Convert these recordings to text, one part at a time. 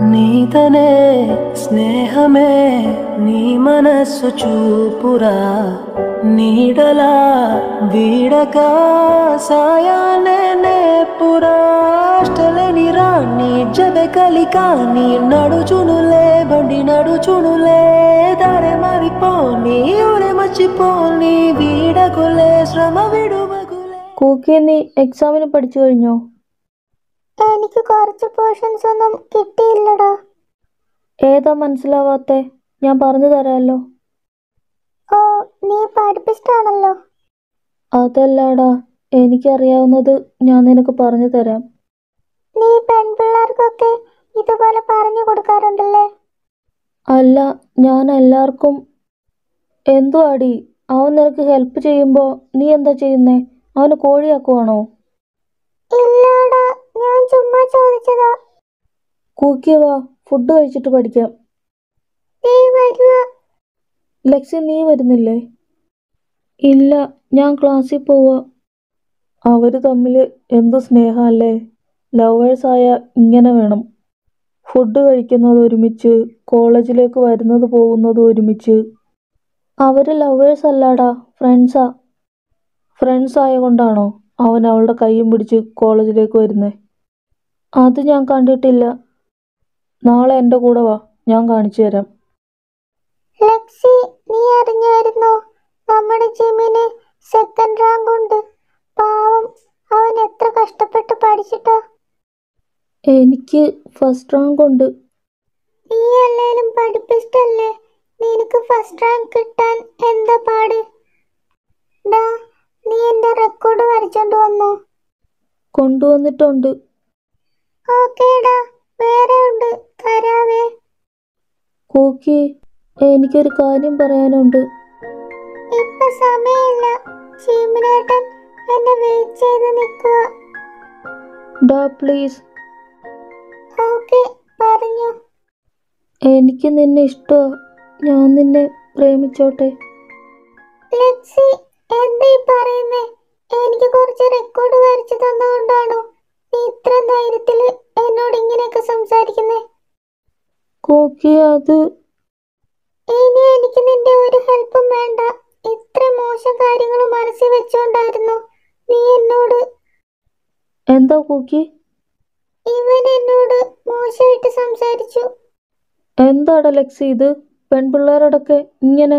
నీతనే స్నేహమే నీ మనస్సు చూపురా నీడలా వీడక సాయాలే నేపురా అష్టలేనిరా నీ జత కలిక నీ నడుచునులే బండి నడుచునులే దారే మారిపోని ఊరే మర్చిపోని వీడకులే శ్రమ విడువకులే കൂക്കി നീ എക്സാമിന് പഠിച്ചു കഴിഞ്ഞോ എനിക്ക് കുറച്ച് പോർഷൻസ് ഒന്നും കിട്ടിയില്ലടാ ഏതാ മനസ്സിലാവാത്തെ ഞാൻ പറഞ്ഞു തരാമല്ലോ ഓ നീ പഠിപ്പിച്ചിട്ടാണല്ലോ അതല്ലാടാ എനിക്കറിയാവുന്നത് ഞാൻ നിനക്ക് പറഞ്ഞു തരാം നീ പെൺപിള്ളേർക്കൊക്കെ ഇതുപോലെ പറഞ്ഞു കൊടുക്കാറുണ്ടല്ലേ അല്ല ഞാൻ എല്ലാവർക്കും എന്തോ അടി അവൻ നിനക്ക് ഹെൽപ്പ് ചെയ്യുമ്പോൾ നീ എന്താ ചെയ്യുന്നേ അവന് കോഴിയാക്കുവാണോ ഇല്ലാടാ ഞാൻ ചുമ്മാ ചോദിച്ചതാ കൂക്കിയ വാ ഫുഡ് കഴിച്ചിട്ട് പഠിക്കാം നീ വരുക ലക്ഷ്യ നീ വരുന്നില്ലേ ഇല്ല ഞാൻ ക്ലാസ്സിൽ പോവാ അവർ തമ്മിൽ എന്ത് സ്നേഹമല്ലേ ലവേഴ്സായ ഇങ്ങനെ വേണം ഫുഡ് കഴിക്കുന്നത് ഒരുമിച്ച് കോളേജിലേക്ക് വരുന്നത് പോകുന്നത് ഒരുമിച്ച് അവർ ലവേഴ്സ് അല്ലാടാ ഫ്രണ്ട്സാ ഫ്രണ്ട്സ് ആയതുകൊണ്ടാണോ അവൻ അവളുടെ കൈയും പിടിച്ച് കോളേജിലേക്ക് വരുന്നേ അത് ഞാൻ കണ്ടിട്ടില്ല നാളെ എൻ്റെ കൂടെ വാ ഞാൻ കാണിച്ചു തരാം ലക്സി നീ അറിഞ്ഞായിരുന്നോ നമ്മുടെ ജിമ്മിന് സെക്കൻഡ് റാങ്ക് ഉണ്ട് പാവം അവൻ എത്ര കഷ്ടപ്പെട്ട് പഠിച്ചിട്ടാ എനിക്ക് ഫസ്റ്റ് റാങ്ക് ഉണ്ട് നീ അല്ലേലും പഠിപ്പിച്ചിട്ടല്ലേ നിനക്ക് ഫസ്റ്റ് റാങ്ക് കിട്ടാൻ എന്താ പാട് ഡാ നീ എന്റെ റെക്കോർഡ് വരച്ചോണ്ട് വന്നോ കൊണ്ടുവന്നിട്ടുണ്ട് ഓക്കേടാ വേറെ ഉണ്ട് തരാവേ കൂക്കി എനിക്കൊരു കാര്യം പറയാനുണ്ട് ഇപ്പൊ സമയമില്ല ചീമിനേട്ടൻ എന്നെ വെയിറ്റ് ചെയ്ത് നിൽക്കുക ഡാ പ്ലീസ് ഓക്കെ പറഞ്ഞു എനിക്ക് നിന്നെ ഇഷ്ടമാ ഞാൻ നിന്നെ പ്രേമിച്ചോട്ടെ ലക്സി എന്താ ഈ പറയുന്നേ എനിക്ക് കുറച്ച് റെക്കോർഡ് വരച്ചു തന്നുകൊണ്ടാണോ നീ ഇത്ര ധൈര്യത്തിൽ എന്നോട് ഇങ്ങനെയൊക്കെ സംസാരിക്കുന്നേ കൂക്കി അത് ഇനി എനിക്ക് നിന്റെ ഒരു ഹെൽപ്പും വേണ്ട ഇത്ര മോശം കാര്യങ്ങൾ മനസ്സിൽ വെച്ചോണ്ടായിരുന്നു നീ എന്നോട് എന്താ കൂക്കി ഇവൻ എന്നോട് മോശമായിട്ട് സംസാരിച്ചു എന്താടാ ലക്സി ഇത് പെൺപിള്ളേരോടൊക്കെ ഇങ്ങനെ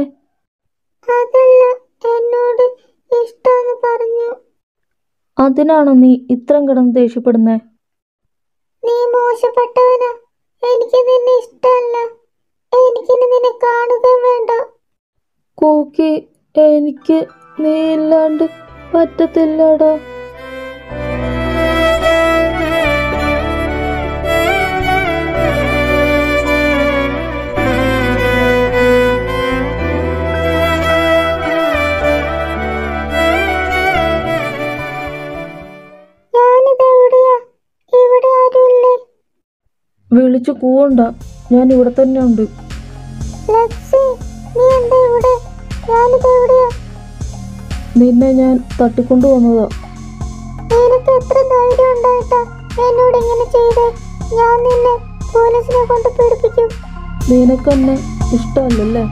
അതല്ല എന്നോട് ഇഷ്ടമെന്ന് പറഞ്ഞു അതിനാണോ നീ ഇത്രയും കിടന്ന് ദേഷ്യപ്പെടുന്നേ നീ മോശപ്പെട്ടവനാ എനിക്ക് നിന്നെ ഇഷ്ടമല്ല എനിക്കിനി നിന്നെ കാണുകയും വേണ്ട കൂക്കി എനിക്ക് നീ ഇല്ലാണ്ട് പറ്റത്തില്ലടാ ഞാനിത് എവിടെയാ ഇവിടെ ആരുമില്ലേ വിളിച്ചു കൂവണ്ട ഞാൻ ഇവിടെ തന്നെ ഉണ്ട് ലക്സി നീ എന്താ ഇവിടെ ഞാനിത് എവിടെയാ നിന്നെ ഞാൻ തട്ടിക്കൊണ്ടു വന്നതാ നിനക്ക് എത്ര ധൈര്യം ഉണ്ടായിട്ടാ എന്നോട് ഇങ്ങനെ ചെയ്തേ ഞാൻ നിന്നെ പോലീസിനെ കൊണ്ട് പീഡിപ്പിക്കും നിനക്കെന്നെ ഇഷ്ടമല്ലല്ലേ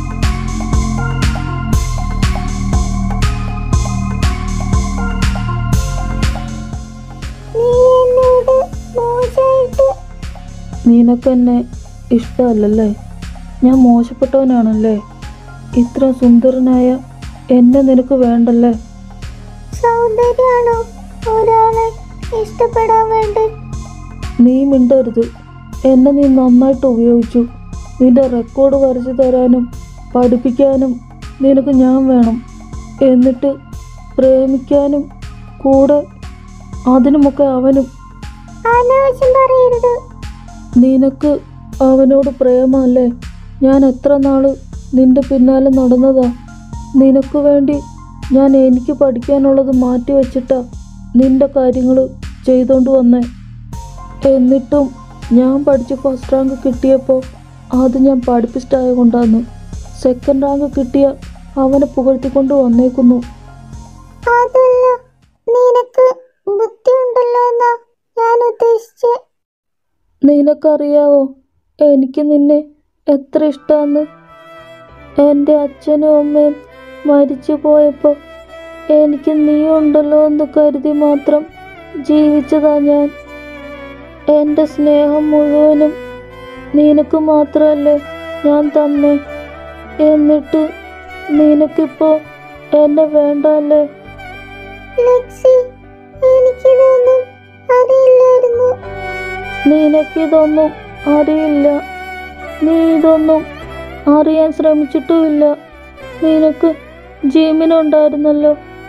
നീ എന്നോട് മോശമായിട്ട് നിനക്കെന്നെ ഇഷ്ടമല്ലല്ലേ ഞാൻ മോശപ്പെട്ടവനാണല്ലേ ഇത്ര സുന്ദരനായ എന്നെ നിനക്ക് വേണ്ടല്ലേ സൗന്ദര്യമാണോ ഒരാളെ ഇഷ്ടപ്പെടാൻ വേണ്ടി നീ മിണ്ടരുത് എന്നെ നീ നന്നായിട്ട് ഉപയോഗിച്ചു നിന്റെ റെക്കോർഡ് വരച്ചു തരാനും പഠിപ്പിക്കാനും നിനക്ക് ഞാൻ വേണം എന്നിട്ട് പ്രേമിക്കാനും കൂടെ അതിനുമൊക്കെ അവനും അനാവശ്യം പറയരുത് നിനക്ക് അവനോട് പ്രേമല്ലേ ഞാൻ എത്ര നാള് നിന്റെ പിന്നാലെ നടന്നതാ നിനക്ക് വേണ്ടി ഞാൻ എനിക്ക് പഠിക്കാനുള്ളത് മാറ്റി വെച്ചിട്ടാ നിന്റെ കാര്യങ്ങൾ ചെയ്തോണ്ട് വന്നേ എന്നിട്ടും ഞാൻ പഠിച്ച് ഫസ്റ്റ് റാങ്ക് കിട്ടിയപ്പോൾ അത് ഞാൻ പഠിപ്പിസ്റ്റായ കൊണ്ടാന്ന് സെക്കൻഡ് റാങ്ക് കിട്ടിയ അവനെ പുകഴ്ത്തിക്കൊണ്ട് വന്നേക്കുന്നു അതല്ല നിനക്ക് ബുദ്ധി ഉണ്ടല്ലോ എന്നാ ഞാൻ ഉദ്ദേശിച്ചേ നിനക്കറിയാവോ എനിക്ക് നിന്നെ എത്ര ഇഷ്ടമാന്ന് എൻ്റെ അച്ഛനും അമ്മയും മരിച്ചു പോയപ്പോൾ എനിക്ക് നീ ഉണ്ടല്ലോ എന്ന് കരുതി മാത്രം ജീവിച്ചതാ ഞാൻ എൻ്റെ സ്നേഹം മുഴുവനും നിനക്ക് മാത്രമല്ലേ ഞാൻ തന്നേ എന്നിട്ട് നിനക്കിപ്പോ എന്നെ വേണ്ടല്ലേ ലെക്സി എനിക്കിതൊന്നും അറിയില്ലായിരുന്നു നിനക്കിതൊന്നും അറിയില്ല നീ ഇതൊന്നും അറിയാൻ ശ്രമിച്ചിട്ടുമില്ല നിനക്ക് ജീവനുണ്ടായിരുന്നല്ലോ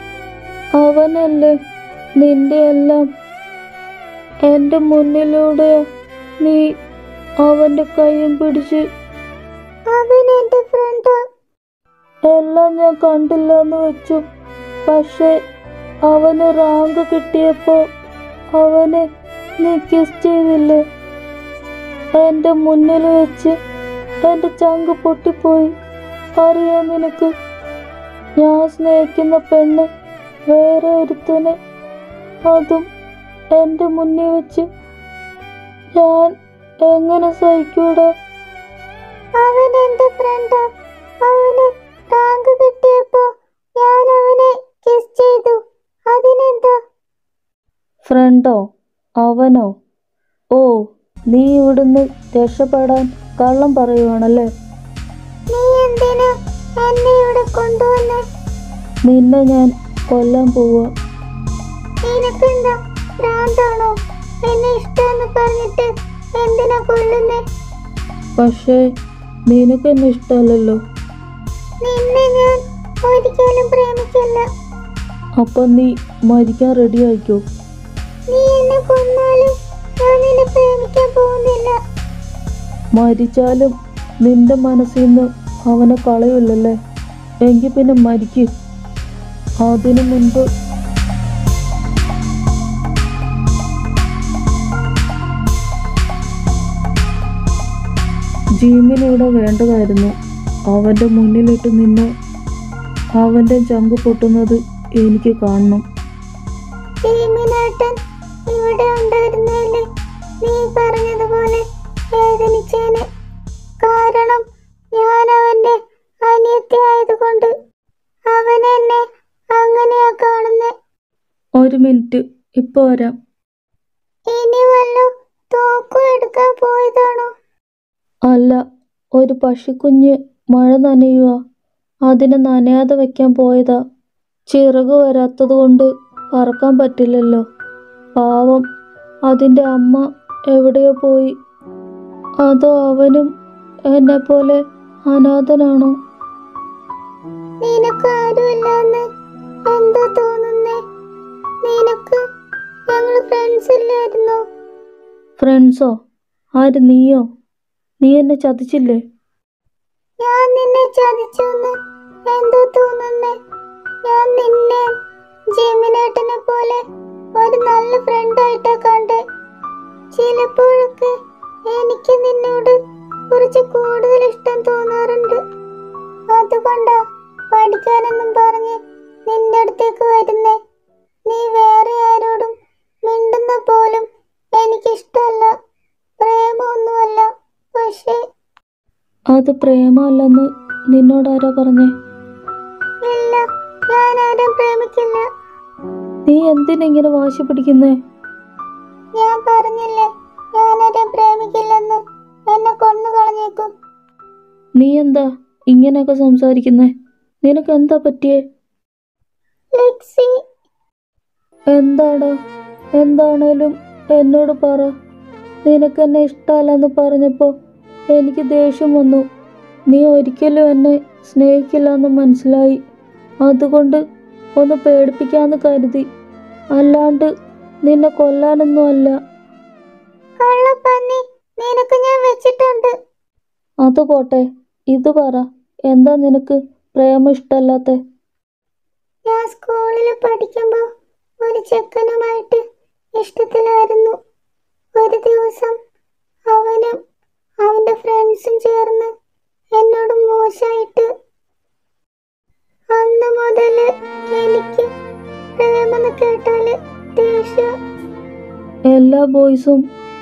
അവനല്ലേ നിന്റെ എല്ലാം എൻ്റെ മുന്നിലൂടെ നീ അവൻ്റെ കൈയും പിടിച്ച് അവൻ എന്റെ ഫ്രണ്ടാ എല്ലാം ഞാൻ കണ്ടില്ല എന്ന് വെച്ചു പക്ഷേ അവന് റാങ്ക് കിട്ടിയപ്പോൾ അവനെ നീ കിസ് ചെയ്തില്ലേ എൻ്റെ മുന്നിൽ വെച്ച് എൻ്റെ ചങ്ക് പൊട്ടിപ്പോയി അറിയോ നിനക്ക് ഞാൻ സ്നേഹിക്കുന്ന പെണ്ണ് വേറെ ഒരുത്തനെ അതും എൻ്റെ മുന്നിൽ വെച്ച് ഞാൻ എങ്ങനെ സഹിക്കൂടാ അവൻ എന്റെ ഫ്രണ്ടാ അവന് റാങ്ക് കിട്ടിയപ്പോ ഞാൻ അവനെ കിസ് ചെയ്തു അതിനെന്താ ഫ്രണ്ടോ അവനോ ഓ നീ ഇവിടുന്ന് രക്ഷപ്പെടാൻ കള്ളം പറയുവാണല്ലേ നീ എന്തിനാ എന്നെ ഇവിടെ കൊണ്ടുവന്നേ നിന്നെ ഞാൻ കൊല്ലാൻ പോവാ നിനക്കെന്താ ഭ്രാന്താണോ എന്നെ ഇഷ്ടമെന്ന് പറഞ്ഞിട്ട് എന്തിനാ കൊല്ലുന്നേ പക്ഷേ നിനക്ക് എന്നെ ഇഷ്ടമല്ലല്ലോ നിന്നെ ഞാൻ ഒരിക്കലും പ്രേമിക്കില്ല അപ്പം നീ മരിക്കാൻ റെഡി ആയിക്കോ നീ എന്നെ കൊന്നാലും ഞാൻ നിന്നെ പ്രേമിക്കാൻ പോകുന്നില്ല മരിച്ചാലും നിന്റെ മനസ്സിൽ നിന്ന് അവനെ കളയില്ലല്ലേ എങ്കിൽ പിന്നെ മരിക്ക് അതിനു മുൻപ് ജീമിന് ഇവിടെ വേണ്ടതായിരുന്നു അവൻ്റെ മുന്നിലിട്ട് നിന്നെ അവൻ്റെ ചങ്ക് പൊട്ടുന്നത് എനിക്ക് കാണണം ഭീമിനേട്ടൻ ഇവിടെ ഉണ്ടായിരുന്നേല് നീ പറഞ്ഞതുപോലെ വേദനിച്ചേനെ കാരണം ഞാൻ അവന്റെ അനിയത്തി ആയതുകൊണ്ട് അവൻ എന്നെ അങ്ങനെയാ കാണുന്നേ ഒരു മിനിറ്റ് ഇപ്പോൾ വരാം ഇനി വല്ലോ തോക്കും എടുക്കാൻ പോയതാണോ അല്ല ഒരു പശുക്കുഞ്ഞ് മഴ നനയുക അതിനെ നനയാതെ വെക്കാൻ പോയതാ ചിറക് വരാത്തത് കൊണ്ട് പറക്കാൻ പറ്റില്ലല്ലോ പാവം അതിൻ്റെ അമ്മ എവിടെയോ പോയി അതോ അവനും എന്നെ പോലെ അനാഥനാണോ നിനക്ക് ആരുമില്ലെന്ന് എന്താ തോന്നുന്നേ നിനക്ക് ഞങ്ങൾ ഫ്രണ്ട്സ് ഇല്ലായിരുന്നോ ഫ്രണ്ട്സോ ആര് നീയോ നീ എന്നെ ചതിച്ചില്ലേ ഞാൻ നിന്നെ ചതിച്ചെന്ന് എന്തോ തോന്നുന്നേ ഞാൻ നിന്നെ ജെമിനേട്ടനെ പോലെ ഒരു നല്ല ഫ്രണ്ടായിട്ടാ കണ്ടേ ചിലപ്പോഴൊക്കെ എനിക്ക് നിന്നോട് കുറച്ച് കൂടുതൽ ഇഷ്ടം തോന്നാറുണ്ട് അതുകൊണ്ടാ പഠിക്കാനെന്നും പറഞ്ഞ് നിന്റെ അടുത്തേക്ക് വരുന്നേ നീ വേറെ ആരോടും മിണ്ടുന്ന പോലും എനിക്കിഷ്ടമല്ല പ്രേമമൊന്നുമല്ല പക്ഷേ അത് പ്രേമമല്ലെന്ന് നിന്നോടാരാ പറഞ്ഞേ ഇല്ല ഞാൻ ആരും പ്രേമിക്കില്ല നീ എന്തിനെങ്ങനെ വാശി പിടിക്കുന്നേ ഞാൻ പറഞ്ഞില്ലേ ഞാൻ ആരും പ്രേമിക്കില്ലെന്ന് എന്നെ കൊന്നു കളഞ്ഞേക്കും നീ എന്താ ഇങ്ങനെയൊക്കെ സംസാരിക്കുന്നേ നിനക്ക് എന്താ പറ്റിയേ ലെക്സി എന്താടാ എന്താണേലും എന്നോട് പറ നിനക്ക് എന്നെ ഇഷ്ടമല്ലെന്ന് പറഞ്ഞപ്പോൾ എനിക്ക് ദേഷ്യം വന്നു നീ ഒരിക്കലും എന്നെ സ്നേഹിക്കില്ല എന്ന് മനസ്സിലായി അതുകൊണ്ട് ഒന്ന് പേടിപ്പിക്കാന്ന് കരുതി അല്ലാണ്ട് നിന്നെ കൊല്ലാനൊന്നും അല്ല കള്ളപ്പന്നി നിനക്ക് ഞാൻ വെച്ചിട്ടുണ്ട് അത് പോട്ടെ ഇത് പറ എന്താ നിനക്ക് പ്രേമം ഇഷ്ടമല്ലാത്ത ഞാൻ സ്കൂളിൽ പഠിക്കുമ്പോൾ ഒരു ചെക്കനുമായിട്ട് ഇഷ്ടത്തിലായിരുന്നു ഒരു ദിവസം അവനും അവന്റെ ഫ്രണ്ട്സും ചേർന്ന് എന്നോട് മോശമായിട്ട് അന്ന് മുതൽ എനിക്ക് പ്രേമെന്ന് കേട്ടാല് ദേഷ്യം എല്ലാ ബോയ്സും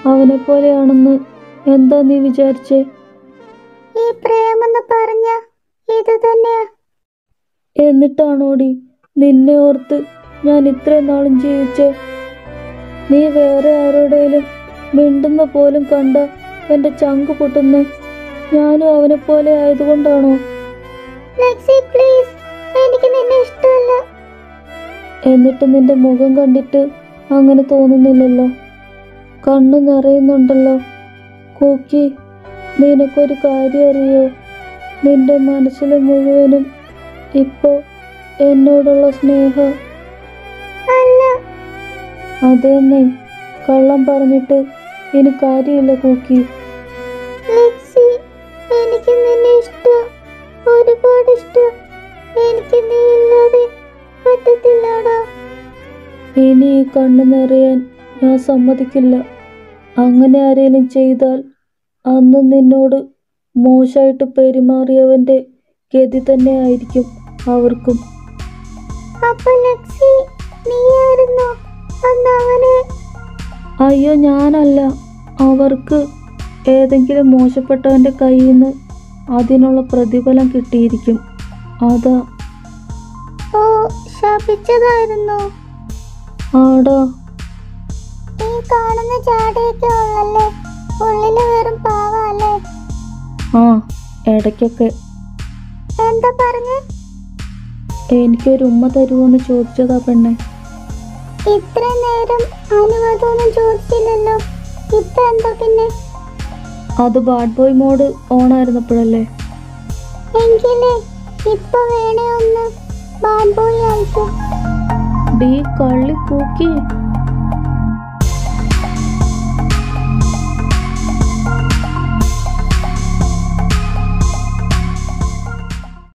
അവനെ പോലെയാണെന്ന് എന്താ നീ വിചാരിച്ചേ ഈ പ്രേമെന്ന് പറഞ്ഞ ഇത് തന്നെയാ എന്നിട്ടാണോടി നിന്നെ ഓർത്ത് ഞാൻ ഇത്രയും നാളും ജീവിച്ചേ നീ വേറെ ആരുടെയും മിണ്ടുന്ന പോലും കണ്ട എൻ്റെ ചങ്ക് പൊട്ടുന്നേ ഞാനും അവനെ പോലെ ആയതുകൊണ്ടാണോ ലെക്സി പ്ലീസ് എനിക്ക് നിന്നെ ഇഷ്ടമല്ല എന്നിട്ട് നിന്റെ മുഖം കണ്ടിട്ട് അങ്ങനെ തോന്നുന്നില്ലല്ലോ കണ്ണു നിറയുന്നുണ്ടല്ലോ കൂക്കി നിനക്കൊരു കാര്യം അറിയോ നിന്റെ മനസ്സിൽ മുഴുവനും ഇപ്പോ എന്നോടുള്ള സ്നേഹം അല്ല അതേന്നെ കള്ളം പറഞ്ഞിട്ട് ഇനി കാര്യമില്ല കൂക്കി ലെക്സി എനിക്ക് നിന്നെ ഇഷ്ടം ഒരുപാട് ഇഷ്ടം എനിക്ക് നീ ഇല്ലാതെ പറ്റത്തില്ലടാ ഇനി ഈ കണ്ണ് നിറയാൻ ഞാൻ സമ്മതിക്കില്ല അങ്ങനെ ആരെങ്കിലും ചെയ്താൽ അന്ന് നിന്നോട് മോശമായിട്ട് പെരുമാറിയവന്റെ ഗതി തന്നെ ആയിരിക്കും അവർക്കും അപ്പൊ ലെക്സി നീയായിരുന്നോ അന്ന് അവനെ അയ്യോ ഞാനല്ല അവർക്ക് ഏതെങ്കിലും മോശപ്പെട്ടവന്റെ കയ്യിൽ നിന്ന് അതിനുള്ള പ്രതിഫലം കിട്ടിയിരിക്കും അതാ ഓ ശപിച്ചതായിരുന്നോ ആടാ ഈ കാണുന്ന ചാടയൊക്കെ ഉള്ളല്ലേ ഉള്ളില് വെറും പാവല്ലേ ആ ഇടയ്ക്കൊക്കെ എന്താ പറഞ്ഞേ എനിക്കൊരു ഉമ്മ തരുമോന്ന് ചോദിച്ചതാ പെണ്ണെ ഇത്ര നേരം അനുവാദമൊന്നും ചോദിച്ചില്ലല്ലോ ഇപ്പൊ എന്താ പിന്നെ അത് ബാഡ് ബോയ് മോഡ് ഓൺ ആയിരുന്നപ്പോഴല്ലേ എങ്കിലേ ഇപ്പൊ വേണേ ഒന്ന് ബാഡ് ബോയ് ആയിക്കോ ഡീ കള്ളി കൂക്കി